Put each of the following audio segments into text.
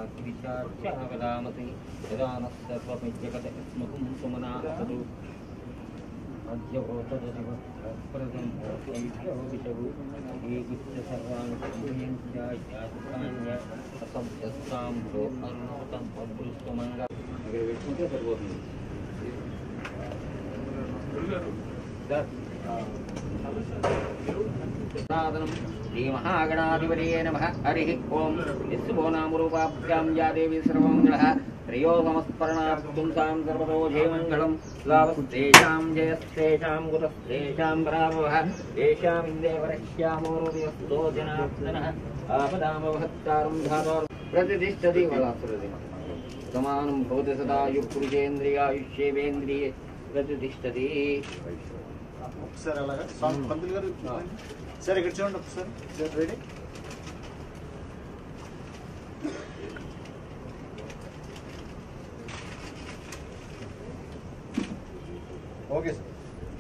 वदामसि यदा नः सर्वमिज्जगत स्मकुं सुमना असतु अद्यवोतदधिवप्रदं विषवु एकिच्च सर्वाणि संभयञ्चायाचकान्य असंस्तां भो अरुणोतं अदृष्टमङ्ग ఇక్కడ పెట్టుకుంటే సరిపోతుంది సాధనం శ్రీమహాగణాధిపతయే నమ హరి ఓం యస్సుభో నామరూపాభ్యాం యా దేవి సర్వమంగళ త్రయో సమస్మరణార్థం సాం సర్వతో జయమంగళం లాభస్తేషాం జయస్తేషాం గురస్తేషాం పరాభవః తేషాం ఇందేవరశ్యామోరుయస్తో జనార్దనः ఆపదామవహత్తారం ధాతారం ప్రతిష్టతి వలాసురది సమానం భవతి సదా యుఃపురుషేంద్రియాయుష్యేవేంద్రియే ప్రతిష్టతి ఒకసారి అలాగా సాంగ్ పంతులు గారు సార్ ఇక్కడ చూడండి ఒకసారి సార్ రెడీ ఓకే సార్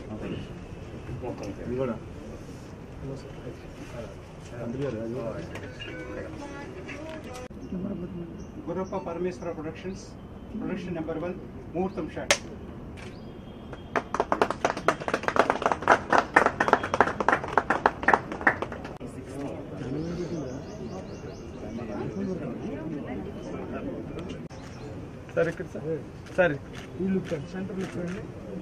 ఇది కూడా Gurappa Parameshwara productions production number one ముహూర్తం షాట్ సార్ ఇక్కడ సార్ సార్ ఈ లుక్ సెంటర్ లుక్ అండి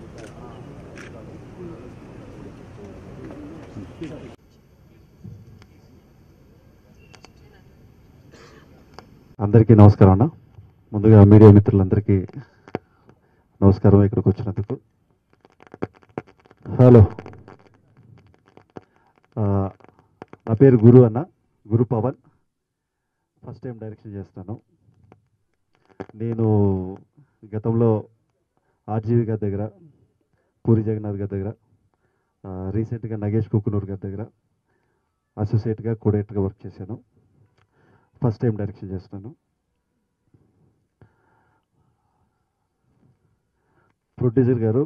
అందరికీ నమస్కారం అన్న ముందుగా మీడియా మిత్రులందరికీ నమస్కారం ఇక్కడికి వచ్చినందుకు హలో ఆ, నా పేరు గురు అన్న Guru Pavan first time direction చేస్తాను నేను గతంలో ఆర్జీవి గారి దగ్గర పూరి జగన్నాథ్ గారి దగ్గర ఆ, రీసెంట్గా నగేష్ కుకునూర్ గారి దగ్గర అసోసియేట్గా కోడేట్గా వర్క్ చేశాను ఫస్ట్ టైం డైరెక్షన్ చేస్తున్నాను ప్రొడ్యూసర్ గారు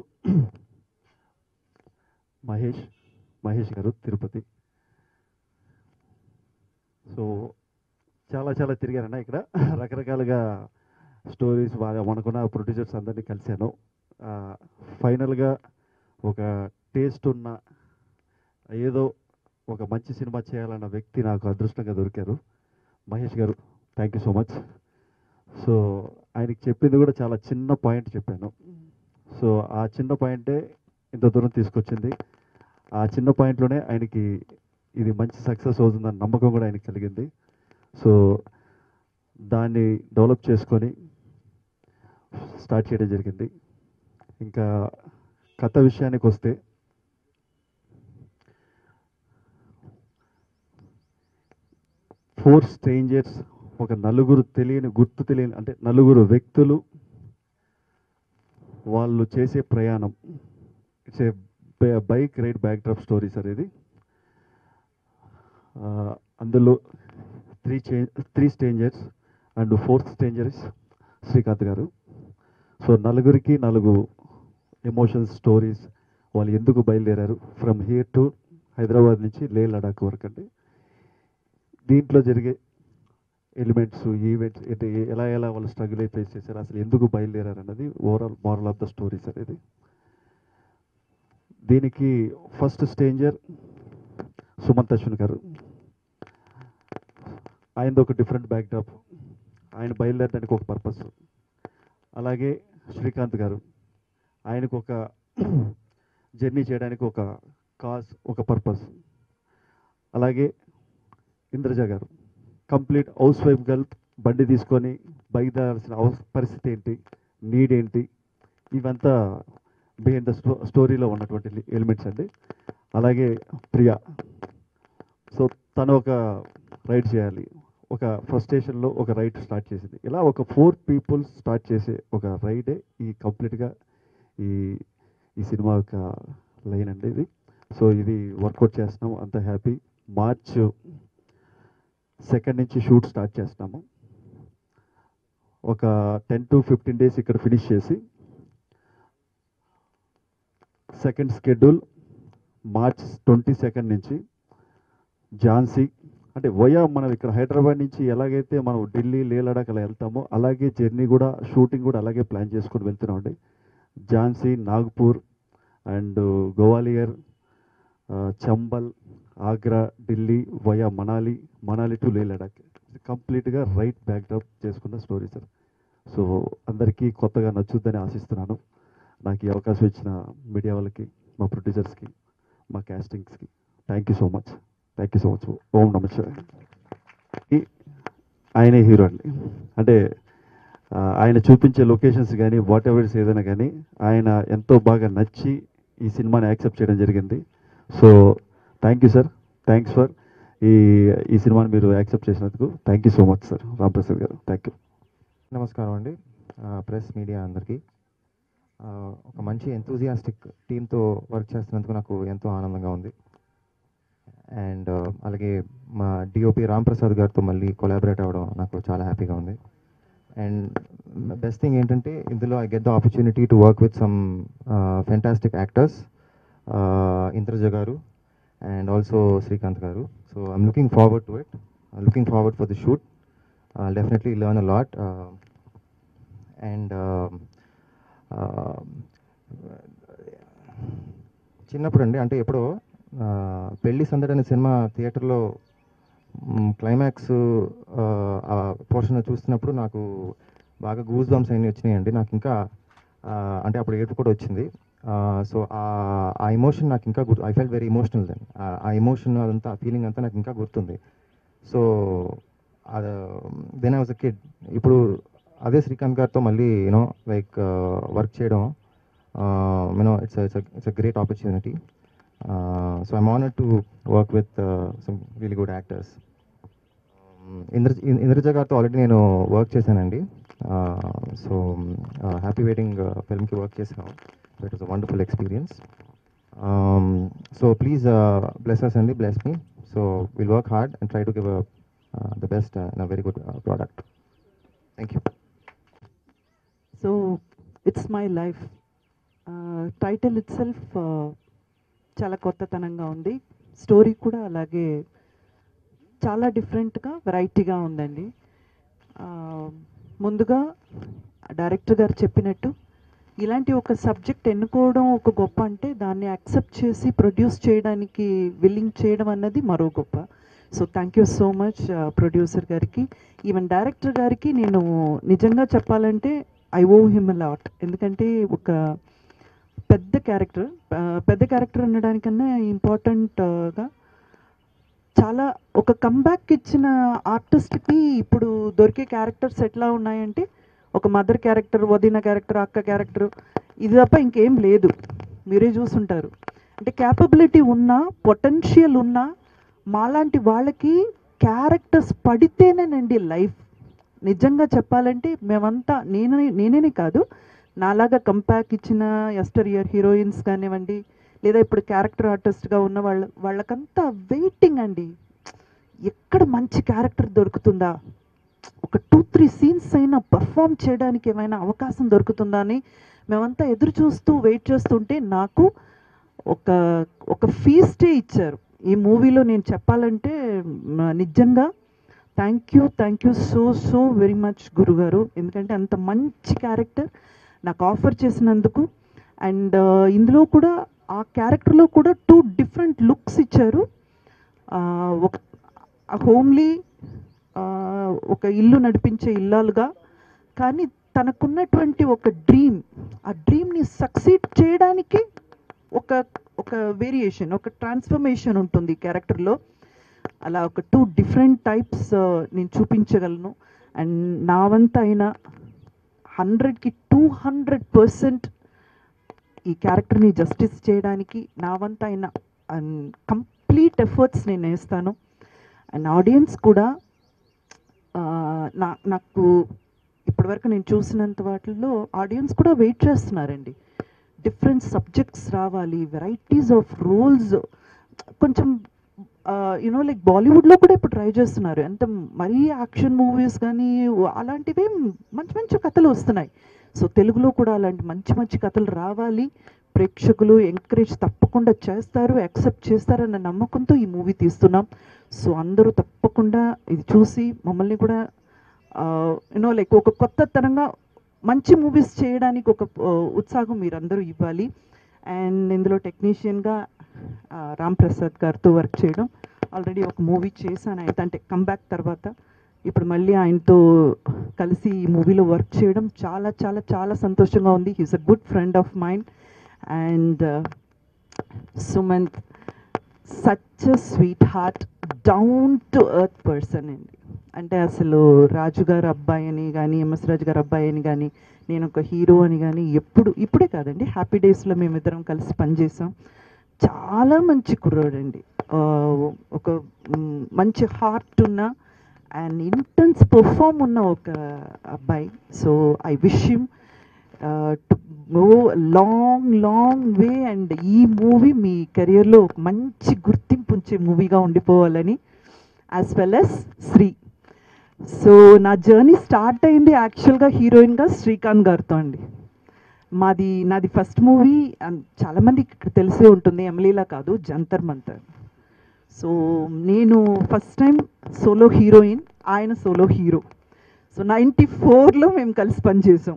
మహేష్ మహేష్ గారు తిరుపతి సో చాలా చాలా తిరిగానన్న ఇక్కడ రకరకాలుగా స్టోరీస్ బాగా మనకున్న ప్రొడ్యూసర్స్ అందరినీ కలిశాను ఆ, ఫైనల్గా ఒక టేస్ట్ ఉన్న ఏదో ఒక మంచి సినిమా చేయాలన్న వ్యక్తి నాకు అదృష్టంగా దొరికారు మహేష్ గారు thank you so much so ఆయనకి చెప్పింది కూడా చాలా చిన్న పాయింట్ చెప్పాను సో ఆ చిన్న పాయింటే ఇంత దూరం తీసుకొచ్చింది ఆ చిన్న పాయింట్లోనే ఆయనకి ఇది మంచి సక్సెస్ అవుతుందన్న నమ్మకం కూడా ఆయనకి కలిగింది సో దాన్ని డెవలప్ చేసుకొని స్టార్ట్ చేయడం జరిగింది ఇంకా కథ విషయానికి వస్తే ఫోర్ స్ట్రేంజర్స్ ఒక నలుగురు తెలియని గుర్తు తెలియని అంటే నలుగురు వ్యక్తులు వాళ్ళు చేసే ప్రయాణం it's a bike ride backdrop story sir ఇది ఆ, అందులో త్రీ చే three strangers and fourth strangers Srikanth గారు సో నలుగురికి నాలుగు ఎమోషన్స్ స్టోరీస్ వాళ్ళు ఎందుకు బయలుదేరారు ఫ్రమ్ హియర్ టు హైదరాబాద్ నుంచి లే లడాక్ వరకు అండి దీంట్లో జరిగే ఎలిమెంట్స్ ఈవెంట్స్ అంటే ఎలా ఎలా వాళ్ళు స్ట్రగుల్ అయి ఫేస్ చేశారు అసలు ఎందుకు బయలుదేరారు అన్నది overall moral of the story sir ఇది దీనికి ఫస్ట్ స్టేంజర్ సుమంత్ అశ్విన్ గారు ఆయనది ఒక డిఫరెంట్ బ్యాక్డ్రాప్ ఆయన బయలుదేరడానికి ఒక పర్పస్ అలాగే శ్రీకాంత్ గారు ఆయనకు ఒక జర్నీ చేయడానికి ఒక కాజ్ ఒక పర్పస్ అలాగే ఇంద్రజ గారు కంప్లీట్ హౌస్ వైఫ్ గర్ల్ బండి తీసుకొని బయలుదేరాల్సిన అవస పరిస్థితి ఏంటి నీడ్ ఏంటి ఇవంతా బిహైండ్ ద స్టో స్టోరీలో ఉన్నటువంటి ఎలిమెంట్స్ అండి అలాగే ప్రియా సో తను ఒక రైడ్ చేయాలి ఒక ఫ్రస్ట్రేషన్లో ఒక రైడ్ స్టార్ట్ చేసింది ఇలా ఒక ఫోర్ పీపుల్ స్టార్ట్ చేసే ఒక రైడే ఈ కంప్లీట్గా ఈ ఈ సినిమా యొక్క లైన్ అండి ఇది సో ఇది వర్కౌట్ చేస్తున్నాం అంత హ్యాపీ మార్చ్ సెకండ్ నుంచి షూట్ స్టార్ట్ చేస్తాము ఒక టెన్ టు ఫిఫ్టీన్ డేస్ ఇక్కడ ఫినిష్ చేసి second schedule March twenty second నుంచి ఝాన్సీ అంటే వయా మనం ఇక్కడ హైదరాబాద్ నుంచి ఎలాగైతే మనం ఢిల్లీ లే లడాక్ అలా వెళ్తామో అలాగే జర్నీ కూడా షూటింగ్ కూడా అలాగే ప్లాన్ చేసుకొని వెళ్తున్నామండి ఝాన్సీ నాగ్పూర్ అండ్ గోవాలియర్ ఆ, చంబల్ ఆగ్రా ఢిల్లీ వయా మనాలి మనాలి టు లే లడాక్ కంప్లీట్గా రైట్ బ్యాక్డ్రాప్ చేసుకున్న స్టోరీ సార్ సో అందరికీ కొత్తగా నచ్చుద్దని ఆశిస్తున్నాను నాకు ఈ అవకాశం ఇచ్చిన మీడియా వాళ్ళకి మా ప్రొడ్యూసర్స్కి మా క్యాస్టింగ్స్కి thank you so much thank you so much ఓం నమస్కారం ఆయనే హీరో అండి అంటే ఆ, ఆయన చూపించే లొకేషన్స్ కానీ వాట్ ఎవర్స్ ఏదైనా కానీ ఆయన ఎంతో బాగా నచ్చి ఈ సినిమాని యాక్సెప్ట్ చేయడం జరిగింది so thank you sir thanks for ఈ ఈ సినిమాని మీరు యాక్సెప్ట్ చేసినందుకు thank you so much sir Ramprasad గారు థ్యాంక్ యూ నమస్కారం అండి ప్రెస్ మీడియా అందరికీ ఆ, ఒక మంచి ఎంతూజియాస్టిక్ టీంతో వర్క్ చేస్తున్నందుకు నాకు ఎంతో ఆనందంగా ఉంది అండ్ అలాగే మా డిఓపి రామ్ ప్రసాద్ గారితో మళ్ళీ కొలాబరేట్ అవ్వడం నాకు చాలా హ్యాపీగా ఉంది అండ్ బెస్ట్ థింగ్ ఏంటంటే ఇందులో I get the opportunity to work with some fantastic actors Indraja గారు అండ్ ఆల్సో శ్రీకాంత్ గారు so I'm looking forward to it looking forward for the shoot definitely learn a lot and చిన్నప్పుడు అండి అంటే ఎప్పుడో ఆ, పెళ్లి సందడి అనే సినిమా థియేటర్లో క్లైమాక్స్ ఆ పోర్షన్ చూస్తున్నప్పుడు నాకు బాగా గూస్ బంప్స్ అన్నీ వచ్చినాయండి నాకు ఇంకా ఆ, అంటే అప్పుడు ఏడుపు కూడా వచ్చింది సో ఆ ఎమోషన్ నాకు ఇంకా గుర్తు I fell very emotional then ఆ ఎమోషన్ అదంతా ఫీలింగ్ అంతా నాకు ఇంకా గుర్తుంది so then I was a kid ఇప్పుడు అదే శ్రీకాంత్ గారితో మళ్ళీ యూనో లైక్ వర్క్ చేయడం you know it's it's it's a great opportunity so I'm honour to work with some really good actors Indra Indraja గారితో ఆల్రెడీ నేను వర్క్ చేశానండి సో హ్యాపీ వెయిటింగ్ ఫిల్మ్కి work చేసాను it was a wonderful experience so please bless us అండి bless me so will work hard and try to give the best in a very good product thank you so it's my life title itself చాలా కొత్తతనంగా ఉంది story కూడా అలాగే చాలా డిఫరెంట్గా వెరైటీగా ఉందండి ఆ, ముందుగా డైరెక్టర్ గారు చెప్పినట్టు ఇలాంటి ఒక సబ్జెక్ట్ ఎన్నుకోవడం ఒక గొప్ప అంటే దాన్ని యాక్సెప్ట్ చేసి ప్రొడ్యూస్ చేయడానికి విల్లింగ్ చేయడం అన్నది మరో గొప్ప so thank you so much producer గారికి ఈవెన్ డైరెక్టర్ గారికి నేను నిజంగా చెప్పాలంటే ఐ ఓ హిమ్ లాట్ ఎందుకంటే ఒక పెద్ద క్యారెక్టర్ పెద్ద క్యారెక్టర్ అనడానికన్నా ఇంపార్టెంట్గా చాలా ఒక కంబ్యాక్ ఇచ్చిన ఆర్టిస్ట్కి ఇప్పుడు దొరికే క్యారెక్టర్స్ ఎట్లా ఉన్నాయంటే ఒక మదర్ క్యారెక్టర్ వదిన క్యారెక్టర్ అక్క క్యారెక్టర్ ఇది తప్ప ఇంకేం లేదు మీరే చూసుంటారు అంటే క్యాపబిలిటీ ఉన్నా పొటెన్షియల్ ఉన్నా మాలాంటి వాళ్ళకి క్యారెక్టర్స్ పడితేనేనండి లైఫ్ నిజంగా చెప్పాలంటే మేమంతా నేనే నేనే కాదు నాలాగా కంపాక్ ఇచ్చిన ఎస్టర్ ఇయర్ హీరోయిన్స్ కానివ్వండి లేదా ఇప్పుడు క్యారెక్టర్ ఆర్టిస్ట్గా ఉన్న వాళ్ళ వాళ్ళకంతా వెయిటింగ్ అండి ఎక్కడ మంచి క్యారెక్టర్ దొరుకుతుందా ఒక టూ త్రీ సీన్స్ అయినా పర్ఫామ్ చేయడానికి ఏమైనా అవకాశం దొరుకుతుందా అని మేమంతా ఎదురు చూస్తూ వెయిట్ చేస్తుంటే నాకు ఒక ఒక ఫీస్టే ఇచ్చారు ఈ మూవీలో నేను చెప్పాలంటే మ, నిజంగా thank you thank you so so very much గురుగారు ఎందుకంటే అంత మంచి క్యారెక్టర్ నాకు ఆఫర్ చేసినందుకు అండ్ ఇందులో కూడా ఆ క్యారెక్టర్లో కూడా టూ డిఫరెంట్ లుక్స్ ఇచ్చారు ఆ, ఒక హోమ్లీ ఒక ఇల్లు నడిపించే ఇల్లాలుగా కానీ తనకున్నటువంటి ఒక డ్రీమ్ ఆ డ్రీమ్ని సక్సీడ్ చేయడానికి ఒక ఒక వేరియేషన్ ఒక ట్రాన్స్ఫర్మేషన్ ఉంటుంది ఈ క్యారెక్టర్లో అలా ఒక టూ డిఫరెంట్ టైప్స్ నేను చూపించగలను అండ్ నా వంత అయిన హండ్రెడ్కి టూ హండ్రెడ్ పర్సెంట్ ఈ క్యారెక్టర్ని జస్టిస్ చేయడానికి నా వంత అయిన కంప్లీట్ ఎఫర్ట్స్ నేను వేస్తాను అండ్ ఆడియన్స్ కూడా ఆ, నా నాకు ఇప్పటివరకు నేను చూసినంత వాటిల్లో ఆడియన్స్ కూడా వెయిట్ చేస్తున్నారండి డిఫరెంట్ సబ్జెక్ట్స్ రావాలి వెరైటీస్ ఆఫ్ రోల్స్ కొంచెం యూనో లైక్ బాలీవుడ్లో కూడా ఇప్పుడు ట్రై చేస్తున్నారు ఎంత మరీ యాక్షన్ మూవీస్ కానీ అలాంటివి మంచి మంచి కథలు వస్తున్నాయి సో తెలుగులో కూడా అలాంటి మంచి మంచి కథలు రావాలి ప్రేక్షకులు ఎంకరేజ్ తప్పకుండా చేస్తారు యాక్సెప్ట్ చేస్తారన్న నమ్మకంతో ఈ మూవీ తీస్తున్నాం సో అందరూ తప్పకుండా ఇది చూసి మమ్మల్ని కూడా యూనో లైక్ ఒక కొత్త తరంగా మంచి మూవీస్ చేయడానికి ఒక ఆ, ఉత్సాహం మీరందరూ ఇవ్వాలి అండ్ ఇందులో టెక్నీషియన్గా రామ్ ప్రసాద్ గారితో వర్క్ చేయడం ఆల్రెడీ ఒక మూవీ చేశాను ఆయన అంటే కంబ్యాక్ తర్వాత ఇప్పుడు మళ్ళీ ఆయనతో కలిసి ఈ మూవీలో వర్క్ చేయడం చాలా చాలా చాలా సంతోషంగా ఉంది he's a good friend of mine and Sumanth such sweet heart down to earth person అండి అంటే అసలు రాజు గారు అబ్బాయి అని కానీ ఎంఎస్ రాజు గారు అబ్బాయి అని కానీ నేను ఒక హీరో అని కానీ ఎప్పుడు ఇప్పుడే కాదండి హ్యాపీ డేస్లో మేమిద్దరం కలిసి పనిచేసాం చాలా మంచి కుర్రాడండి ఆ, ఒక మ్, మంచి హార్ట్ ఉన్న అండ్ ఇంటెన్స్ పర్ఫామ్ ఉన్న ఒక అబ్బాయి so I wish him to go long long way and ఈ మూవీ మీ కెరియర్లో ఒక మంచి గుర్తింపు ఉంచే మూవీగా ఉండిపోవాలని as well as Shri so నా జర్నీ స్టార్ట్ అయింది యాక్చువల్గా హీరోయిన్గా శ్రీకాంత్ గారితో అండి మాది నాది ఫస్ట్ మూవీ చాలామందికి ఇక్కడ తెలిసే ఉంటుంది ఎమ్లీలా కాదు జంతర్ మంతర్ సో నేను ఫస్ట్ టైం సోలో హీరోయిన్ ఆయన సోలో హీరో సో నైంటీ ఫోర్లో మేము కలిసి పనిచేసాం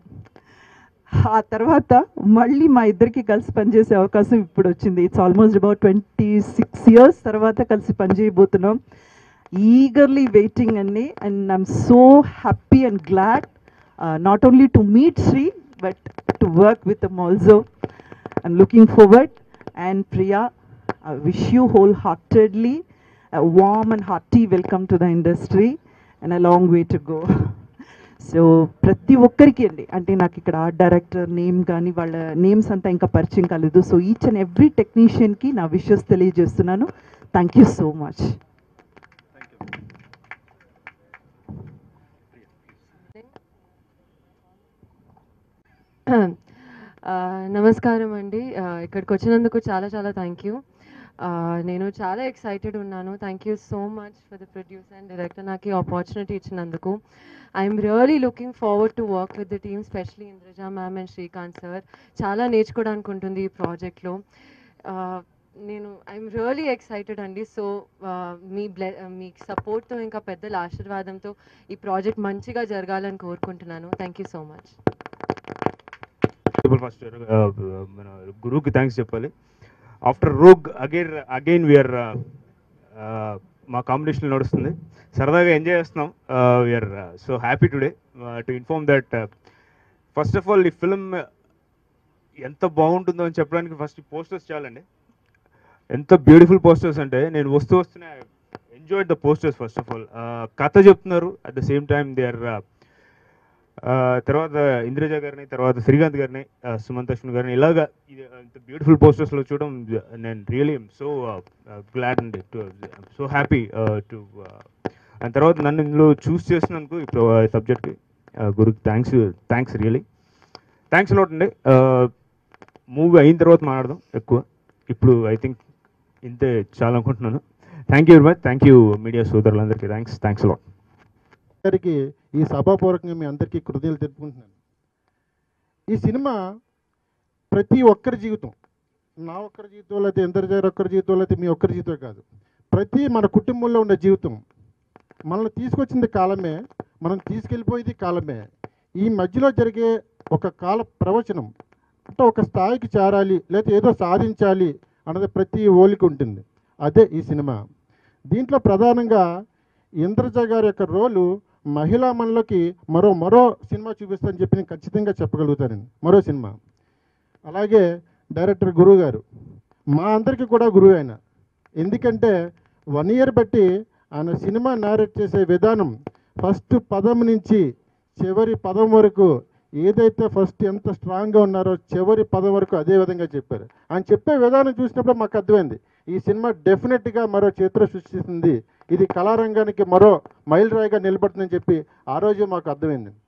ఆ తర్వాత మళ్ళీ మా ఇద్దరికి కలిసి పనిచేసే అవకాశం ఇప్పుడు వచ్చింది it's almost about twenty six years తర్వాత కలిసి పనిచేయబోతున్నాం ఈగర్లీ వెయిటింగ్ అండి and I'm so happy and glad not only to meet Shri but to work with um also I'm looking forward and Priya I wish you wholeheartedly a warm and hearty welcome to the industry and a long way to go. So ప్రతి ఒక్కరికి అండి అంటే నాకు ఇక్కడ art director name కానీ వాళ్ళ names అంతా ఇంకా పరిచయం కాలేదు సో ఈచ్ అండ్ ఎవ్రీ టెక్నీషియన్కి నా విషెస్ తెలియజేస్తున్నాను థ్యాంక్ యూ సో మచ్ ఆ, నమస్కారం అండి ఆ, ఇక్కడికి వచ్చినందుకు చాలా చాలా థ్యాంక్ యూ నేను చాలా ఎక్సైటెడ్ ఉన్నాను thank you so much for the producer and director నాకు ఈ ఆపర్చునిటీ ఇచ్చినందుకు I'm really looking forward to work with the team specially Indraja ma'am and Srikanth sir చాలా నేర్చుకోవడానికి ఉంటుంది ఈ ప్రాజెక్ట్లో నేను ఐఎమ్ రియలీ ఎక్సైటెడ్ అండి సో మీ బ్లె మీ సపోర్ట్తో ఇంకా పెద్దల ఆశీర్వాదంతో ఈ ప్రాజెక్ట్ మంచిగా జరగాలని కోరుకుంటున్నాను thank you so much first మన గురువుకి థ్యాంక్స్ చెప్పాలి after Rogue again again we're మా కాంపిటీషన్ నడుస్తుంది సరదాగా ఎంజాయ్ చేస్తున్నాం we're so happy today to inform that first of all ఈ ఫిల్మ్ ఎంత బాగుంటుందో అని చెప్పడానికి ఫస్ట్ పోస్టర్స్ చాలండి ఎంత బ్యూటిఫుల్ పోస్టర్స్ అంటే నేను వస్తూ వస్తూనే enjoy the posters first of all కథ చెప్తున్నారు at the same time they are ఆ, తర్వాత ఇంద్రజ గారిని తర్వాత శ్రీకాంత్ గారిని ఆ, సుమంత్ అశ్విన్ గారిని ఇలాగా ఇది ఇంత బ్యూటిఫుల్ పోస్టర్స్లో చూడడం నేను రియలీ సో గ్లాడ్ అండి సో హ్యాపీ టు అండ్ తర్వాత నన్ను ఇందులో చూస్ చేసినందుకు ఇప్పుడు సబ్జెక్ట్కి గురుకి thanks thanks really thanks lot అండి మూవీ అయిన తర్వాత మాట్లాడదాం ఎక్కువ ఇప్పుడు ఐ థింక్ ఇంతే చాలా అనుకుంటున్నాను thank you very much thank you media సోదరులందరికీ థ్యాంక్స్ థ్యాంక్స్ లాట్ గారికి ఈ సభాపూర్వకంగా మీ అందరికీ కృతజ్ఞతలు తెలుపుకుంటున్నాను ఈ సినిమా ప్రతి ఒక్కరి జీవితం నా ఒక్కరి జీవితం లేకపోతే ఇంద్రజారి ఒక్కరి జీవితం లేకపోతే మీ ఒక్కరి జీవితం కాదు ప్రతి మన కుటుంబంలో ఉన్న జీవితం మనల్ని తీసుకొచ్చింది కాలమే మనం తీసుకెళ్ళిపోయేది కాలమే ఈ మధ్యలో జరిగే ఒక కాల ప్రవచనం అంటే ఒక స్థాయికి చేరాలి లేకపోతే ఏదో సాధించాలి అన్నది ప్రతి ఓలికి ఉంటుంది అదే ఈ సినిమా దీంట్లో ప్రధానంగా ఇంద్రజ గారి యొక్క రోలు మహిళా మనలోకి మరో మరో సినిమా చూపిస్తానని చెప్పి నేను ఖచ్చితంగా చెప్పగలుగుతానండి మరో సినిమా అలాగే డైరెక్టర్ గురువు గారు మా అందరికీ కూడా గురువు ఆయన ఎందుకంటే వన్ ఇయర్ బట్టి ఆయన సినిమా నేరేట్ చేసే విధానం ఫస్ట్ పదం నుంచి చివరి పదం వరకు ఏదైతే ఫస్ట్ ఎంత స్ట్రాంగ్గా ఉన్నారో చివరి పదం వరకు అదే విధంగా చెప్పారు ఆయన చెప్పే విధానం చూసినప్పుడు మాకు అర్థమైంది ఈ సినిమా డెఫినెట్గా మరో చిత్ర సృష్టిస్తుంది ఇది కళారంగానికి మరో మైలురాయిగా నిలబడుతుందని చెప్పి ఆ రోజు మాకు అర్థమైంది